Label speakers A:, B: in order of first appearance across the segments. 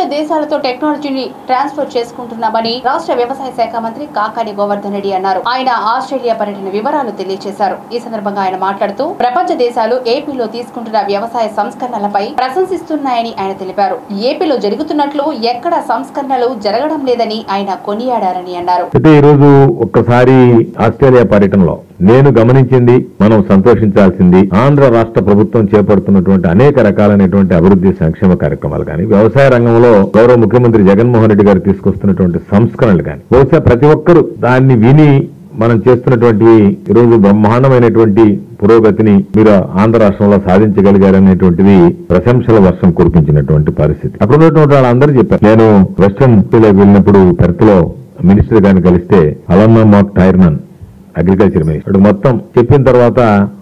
A: దేశాలతో టెక్నాలజీని ట్రాన్స్ఫర్ చేసుకుంటున్నామని రాష్ట్ర వ్యవసాయ శాఖ మంత్రి కాకాని గోవర్ధన్ రెడ్డి అన్నారు ఆయన ఆస్ట్రేలియా పర్యటన వివరాలు తెలియజేశారు ఈ సందర్భంగా ఆయన మాట్లాడుతూ ప్రపంచ దేశాలు ఏపీలో తీసుకుంటున్న వ్యవసాయ సంస్కరణలపై ప్రశంసిస్తున్నాయని ఆయన తెలిపారు ఏపీలో జరుగుతున్నట్లు ఎక్కడ సంస్కరణలు జరగడం లేదని ఆయన కొనియాడారని అన్నారు
B: అయితే ఈరోజు ఒక్కసారి ఆస్ట్రేలియా పర్యటనలో నేను గమనించింది మనం సంతోషించాల్సింది ఆంధ్ర రాష్ట్ర ప్రభుత్వం చేపడుతున్నటువంటి అనేక రకాలైనటువంటి అభివృద్ధి సంక్షేమ కార్యక్రమాలు కానీ వ్యవసాయ రంగంలో గౌరవ ముఖ్యమంత్రి జగన్మోహన్ రెడ్డి గారు తీసుకొస్తున్నటువంటి సంస్కరణలు కానీ బహుశా ప్రతి ఒక్కరూ దాన్ని విని మనం చేస్తున్నటువంటి ఈరోజు బ్రహ్మాండమైనటువంటి పురోగతిని మీరు ఆంధ్ర రాష్ట్రంలో సాధించగలిగారనేటువంటిది ప్రశంసల వర్షం కురిపించినటువంటి పరిస్థితి అక్కడ ఉన్నటువంటి వాళ్ళందరూ చెప్పారు నేను వెస్ట్రన్ సిటీలోకి వెళ్ళినప్పుడు పెర్త్లో మినిస్టర్ గారిని కలిస్తే అలన్నా మాక్ టైర్నన్ అగ్రికల్చర్ మినిస్టర్ మొత్తం చెప్పిన తర్వాత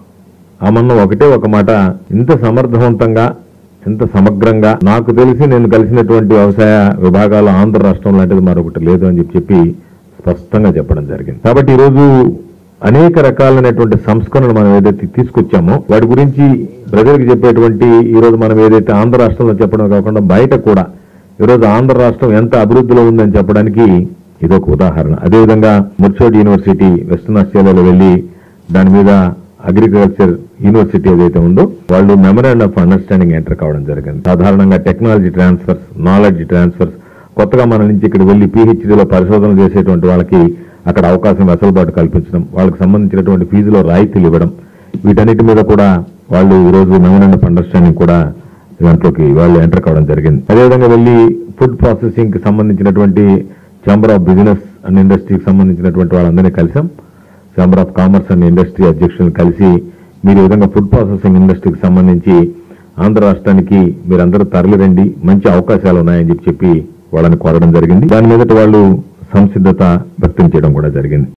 B: ఆమన్న ఒకటే ఒక మాట ఇంత సమర్థవంతంగా ఇంత సమగ్రంగా నాకు తెలిసి నేను కలిసినటువంటి వ్యవసాయ విభాగాలు ఆంధ్ర రాష్ట్రం లాంటిది మరొకటి లేదు అని చెప్పి చెప్పి స్పష్టంగా చెప్పడం జరిగింది కాబట్టి ఈరోజు అనేక రకాలైనటువంటి సంస్కరణలు మనం ఏదైతే తీసుకొచ్చామో వాటి గురించి ప్రజలకు చెప్పేటువంటి ఈ రోజు మనం ఏదైతే ఆంధ్ర రాష్ట్రంలో చెప్పడం కాకుండా బయట కూడా ఈరోజు ఆంధ్ర రాష్ట్రం ఎంత అభివృద్ధిలో ఉందని చెప్పడానికి ఇదొక ఉదాహరణ అదేవిధంగా ముర్చోడ్ యూనివర్సిటీ వెస్టర్న్ ఆస్ట్రేలియాలో వెళ్ళి దాని మీద అగ్రికల్చర్ యూనివర్సిటీ ఏదైతే ఉందో వాళ్ళు మెమరాండ్ ఆఫ్ అండర్స్టాండింగ్ ఎంటర్ కావడం జరిగింది సాధారణంగా టెక్నాలజీ ట్రాన్స్ఫర్స్ నాలెడ్జ్ ట్రాన్స్ఫర్స్ కొత్తగా మన నుంచి ఇక్కడ వెళ్ళి పిహెచ్డీలో పరిశోధన చేసేటువంటి వాళ్ళకి అక్కడ అవకాశం వెసులుబాటు కల్పించడం వాళ్ళకి సంబంధించినటువంటి ఫీజులో రాయితీలు ఇవ్వడం వీటన్నిటి మీద కూడా వాళ్ళు ఈ రోజు మెమరాండ్ ఆఫ్ అండర్స్టాండింగ్ కూడా దాంట్లోకి వాళ్ళు ఎంటర్ కావడం జరిగింది అదేవిధంగా వెళ్ళి ఫుడ్ ప్రాసెసింగ్ కి సంబంధించినటువంటి ఛాంబర్ ఆఫ్ బిజినెస్ అండ్ ఇండస్ట్రీకి సంబంధించినటువంటి వాళ్ళందరినీ కలిసాం chamber of commerce and industry అధ్యక్షులను కలిసి మీరు ఈ విధంగా ఫుడ్ ప్రాసెసింగ్ ఇండస్ట్రీకి సంబంధించి ఆంధ్ర రాష్ట్రానికి మీరందరూ తరలిరండి మంచి అవకాశాలు ఉన్నాయని చెప్పి చెప్పి వాళ్ళని కోరడం జరిగింది దాని మీదట వాళ్ళు సంసిద్ధత వ్యక్తం చేయడం కూడా జరిగింది